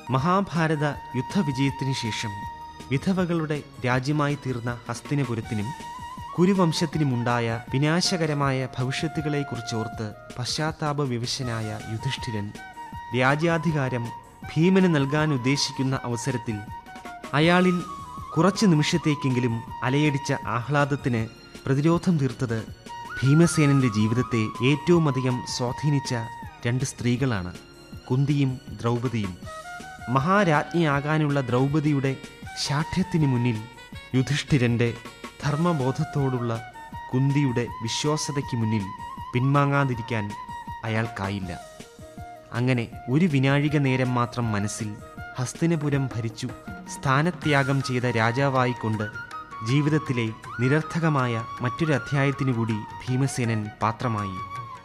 മഹാഭാരത യുദ്ധവിജയത്തിനു ശേഷം വിധവകളുടെ രാജ്യമായി തീർന്ന ഹസ്തിനപുരത്തിനും കുരുവംശത്തിനുമുണ്ടായ വിനാശകരമായ ഭവിഷ്യത്തുകളെക്കുറിച്ചോർത്ത് പശ്ചാത്താപ വിവശനായ യുധിഷ്ഠിരൻ രാജ്യാധികാരം ഭീമന് നൽകാൻ ഉദ്ദേശിക്കുന്ന അവസരത്തിൽ അയാളിൽ കുറച്ചു നിമിഷത്തേക്കെങ്കിലും അലയടിച്ച ആഹ്ലാദത്തിന് പ്രതിരോധം തീർത്തത് ഭീമസേനന്റെ ജീവിതത്തെ ഏറ്റവും അധികം സ്വാധീനിച്ച രണ്ട് സ്ത്രീകളാണ് കുന്തിയും ദ്രൗപദിയും മഹാരാജ്ഞിയാകാനുള്ള ദ്രൗപദിയുടെ ശാഠ്യത്തിന് മുന്നിൽ യുധിഷ്ഠിരന്റെ ധർമ്മബോധത്തോടുള്ള കുന്തിയുടെ വിശ്വാസതയ്ക്ക് മുന്നിൽ പിന്മാങ്ങാതിരിക്കാൻ അയാൾക്കായില്ല അങ്ങനെ ഒരു വിനാഴിക നേരം മാത്രം മനസ്സിൽ ഹസ്തിനപുരം ഭരിച്ചു സ്ഥാനത്യാഗം ചെയ്ത രാജാവായിക്കൊണ്ട് ജീവിതത്തിലെ നിരർത്ഥകമായ മറ്റൊരു അധ്യായത്തിനു കൂടി ഭീമസേനൻ പാത്രമായി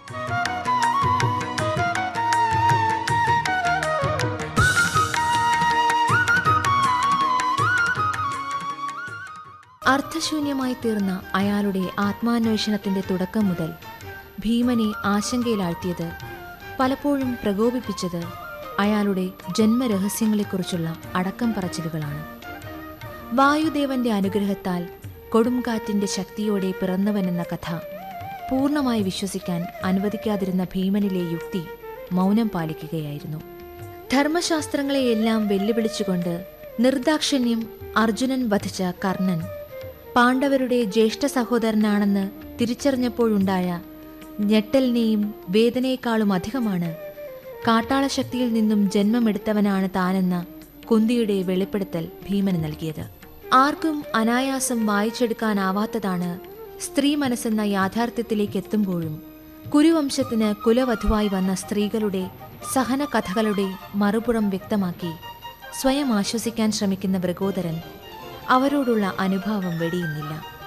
അർത്ഥശൂന്യമായി തീർന്ന അയാളുടെ ആത്മാന്വേഷണത്തിന്റെ തുടക്കം മുതൽ ഭീമനെ ആശങ്കയിലാഴ്ത്തിയത് പലപ്പോഴും പ്രകോപിപ്പിച്ചത് അയാളുടെ ജന്മരഹസ്യങ്ങളെക്കുറിച്ചുള്ള അടക്കം പറച്ചിലുകളാണ് വായുദേവന്റെ അനുഗ്രഹത്താൽ കൊടുംകാറ്റിന്റെ ശക്തിയോടെ പിറന്നവനെന്ന കഥ പൂർണ്ണമായി വിശ്വസിക്കാൻ അനുവദിക്കാതിരുന്ന ഭീമനിലെ യുക്തി മൗനം പാലിക്കുകയായിരുന്നു ധർമ്മശാസ്ത്രങ്ങളെയെല്ലാം വെല്ലുവിളിച്ചുകൊണ്ട് നിർദാക്ഷിണ്യം അർജുനൻ വധിച്ച കർണൻ പാണ്ഡവരുടെ ജ്യേഷ്ഠ സഹോദരനാണെന്ന് തിരിച്ചറിഞ്ഞപ്പോഴുണ്ടായ ഞെട്ടലിനെയും വേദനയെക്കാളും അധികമാണ് കാട്ടാളശക്തിയിൽ നിന്നും ജന്മമെടുത്തവനാണ് താനെന്ന കുന്തിയുടെ വെളിപ്പെടുത്തൽ ഭീമന് നൽകിയത് ആർക്കും അനായാസം വായിച്ചെടുക്കാനാവാത്തതാണ് സ്ത്രീ മനസ്സെന്ന യാഥാർത്ഥ്യത്തിലേക്ക് എത്തുമ്പോഴും കുരുവംശത്തിന് കുലവധുവായി വന്ന സ്ത്രീകളുടെ സഹന കഥകളുടെ മറുപുറം വ്യക്തമാക്കി സ്വയം ആശ്വസിക്കാൻ ശ്രമിക്കുന്ന വൃഗോദരൻ അവരോടുള്ള അനുഭാവം വെടിയുന്നില്ല